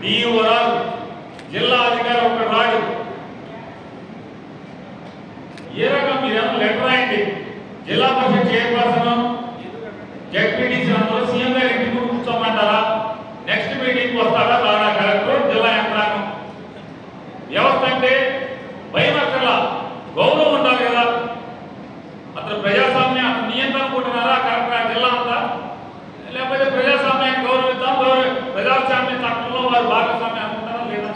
DEO రాదు జిల్లా అధికారి ఒక రాడు ఏ రకం మీరేమో లెటర్ రాయండి జిల్లా పరిషత్ చైర్పర్సన్ జడ్పీటీసీ అందరూ సీఎం గారి ఇంటి ముందు కూర్చోమంటారా నెక్స్ట్ మీటింగ్ వస్తారా రాడా కలెక్టర్ జిల్లా యంత్రాంగం వ్యవస్థ అంటే భయం అక్కర్లా గౌరవం ఉండాలి కదా అతను ప్రజాస్వామ్యం అతను నియంత్రణ అనుకుంటున్నారా కరెక్ట్ ఆ జిల్లా అంతా లేకపోతే ప్రజాస్వామ్యాన్ని గౌరవిద్దాం గౌరవ ప్రజాస్వామ్య చట్టంలో వారు భాగస్వామ్యం అనుకుంటారా లేదా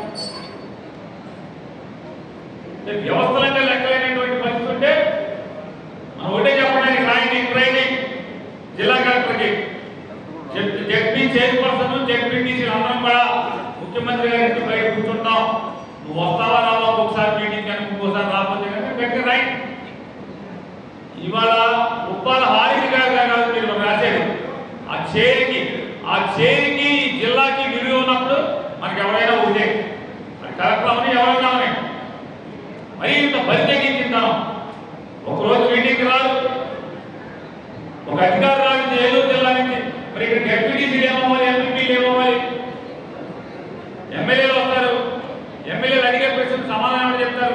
అంటే వ్యవస్థలంటే లెక్కలేనటువంటి పరిస్థితి ఉంటే మనం ఒకటే చెప్పడానికి రాయండి ట్రైనింగ్ జిల్లా కలెక్టర్కి జడ్పీ చైర్పర్సన్ జడ్పీటీసీ అందరం కూడా ముఖ్యమంత్రి గారికి బయట కూర్చుంటాం నువ్వు వస్తావా రావా ఒకసారి మీటింగ్ కానీ ఇంకోసారి రాకపోతే కనుక గట్టిగా రైట్ ఇవాళ ఉప్పాల హారిక గారు కాదు మీరు రాసేది ఆ చేరికి ఆ చేరికి ఈ జిల్లాకి విలువ ఉన్నప్పుడు మనకి ఎవరైనా ఉంటే అది కలెక్టర్ అవని ఎవరైనా అవని మరి ఇంత బరి తగ్గించుంటాం ఒకరోజు మీటింగ్కి రాదు ఒక అధికారి రాదు ఏలూరు జిల్లా నుంచి మరి ఇక్కడ డెప్యూటీసీలు ఏమవ్వాలి ఎంపీలు ఏమవ్వాలి ఎమ్మెల్యేలు వస్తారు ఎమ్మెల్యేలు అడిగే ప్రశ్న సమాధానం ఏమని చెప్తారు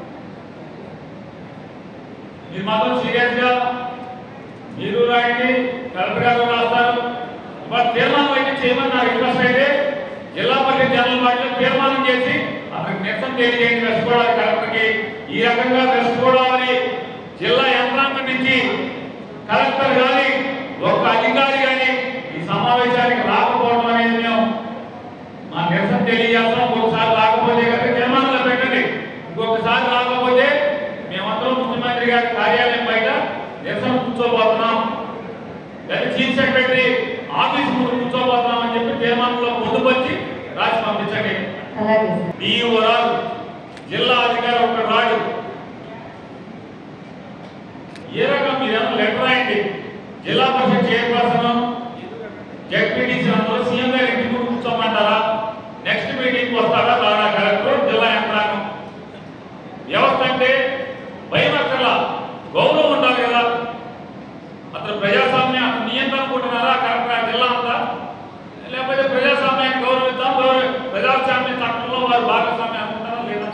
మీరు మాత్రం సీరియస్ గా మీరు రాయండి కలెక్టర్ గారు రాస్తారు ఇవాళ తీర్మానం అయితే చేయమని నా రిక్వెస్ట్ అయితే జిల్లా పరిషత్ జనరల్ బాడీలో తీర్మానం చేసి అతనికి నిరసన తెలియజేయండి వెస్ట్ గోదావరి కలెక్టర్కి ఈ రకంగా వెస్ట్ గోదావరి జిల్లా యంత్రాంగం నుంచి కలెక్టర్ కానీ ఒక్క అధికారి కానీ ఈ సమావేశానికి రాకపోవడం అనేది మేము మా నిరసన తెలియజేస్తాం ఇంకొకసారి రాకపోతే కనుక తీర్మానంలో పెట్టండి ఇంకొకసారి రాకపోతే మేమందరం ముఖ్యమంత్రి గారి కార్యాలయం బయట నిరసన కూర్చోబోతున్నాం లేదా చీఫ్ సెక్రటరీ ఆఫీస్ ముందు కూర్చోబోతున్నాం అని చెప్పి తీర్మానంలో పొందుపరిచి రాసి పంపించండి అలాగే సార్ డిఈఓ రాదు జిల్లా అధికారి ఒక రాడు ఏ రకం మీరేమో లెటర్ రాయండి జిల్లా పరిషత్ చైర్పర్సన్ జడ్పీటీసీ అందరూ సీఎం గారి ఇంటి ముందు కూర్చోమంటారా నెక్స్ట్ మీటింగ్ వస్తారా రాడా కలెక్టర్ జిల్లా యంత్రాంగం వ్యవస్థ అంటే భయం అక్కర్లా గౌరవం ఉండాలి కదా అతను ప్రజాస్వామ్యం అతను నియంత్రణ అనుకుంటున్నారా కరెక్ట్ ఆ జిల్లా అంతా లేకపోతే ప్రజాస్వామ్యాన్ని గౌరవిద్దాం గౌరవ ప్రజాస్వామ్య చట్టంలో వారు భాగస్వామ్యం అనుకుంటారా లేదా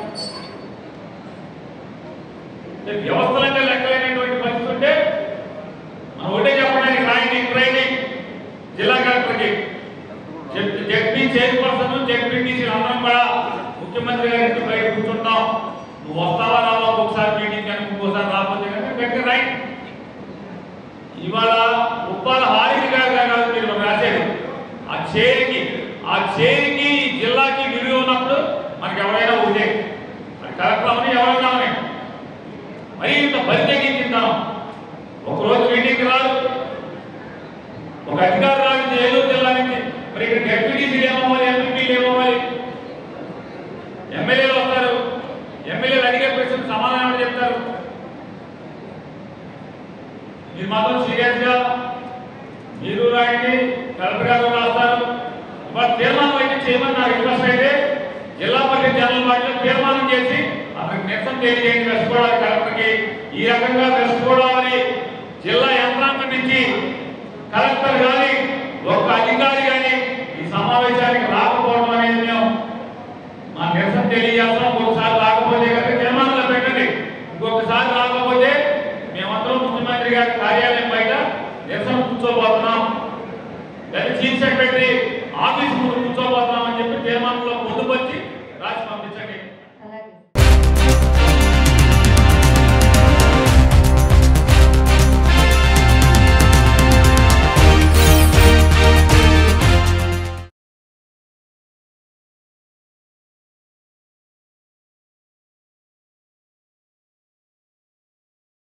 అంటే వ్యవస్థలంటే లెక్కలేనటువంటి పరిస్థితి ఉంటే మనం ఒకటే చెప్పడానికి రాయండి ట్రైనింగ్ జిల్లా కలెక్టర్కి జడ్పీ చైర్పర్సన్ జడ్పీటీసీ అందరం కూడా ముఖ్యమంత్రి గారికి బయట కూర్చుంటాం నువ్వు వస్తావా రావా ఒకసారి మీటింగ్ కానీ ఇంకోసారి రాకపోతే కనుక గట్టిగా రైట్ ఇవాళ ఉప్పాల హారిక గారు కాదు మీరు రాసేది ఆ చేరికి ఆ చేరికి ఈ జిల్లాకి విలువ ఉన్నప్పుడు మనకి ఎవరైనా ఉంటే అది కలెక్టర్ అవని ఎవరైనా అవని మరి ఇంత బరి తగ్గించుంటాం ఒకరోజు మీటింగ్కి రాదు ఒక అధికారి రాదు ఏలూరు జిల్లా నుంచి మరి ఇక్కడ డెప్యూటీసీలు ఏమవ్వాలి ఎంపీలు ఏమవ్వాలి ఎమ్మెల్యేలు వస్తారు ఎమ్మెల్యేలు అడిగే ప్రశ్న సమాధానం ఏమని చెప్తారు మీరు మాత్రం సీరియస్ గా మీరు రాయండి కలెక్టర్ గారు రాస్తారు ఇవాళ తీర్మానం అయితే చేయమని నా రిక్వెస్ట్ అయితే జిల్లా పరిషత్ జనరల్ బాడీలో తీర్మానం చేసి అతనికి నిరసన తెలియజేయండి వెస్ట్ గోదావరి కలెక్టర్కి ఈ రకంగా వెస్ట్ గోదావరి జిల్లా యంత్రాంగం నుంచి కలెక్టర్ కానీ ఒక్క అధికారి కానీ ఈ సమావేశానికి రాకపోవడం అనేది మేము మా నిరసన తెలియజేస్తాం ఇంకొకసారి రాకపోతే కనుక తీర్మానంలో పెట్టండి ఇంకొకసారి రాకపోతే మేమందరం ముఖ్యమంత్రి గారి కార్యాలయం బయట నిరసన కూర్చోబోతున్నాం లేదా చీఫ్ సెక్రటరీ ఆఫీస్ ముందు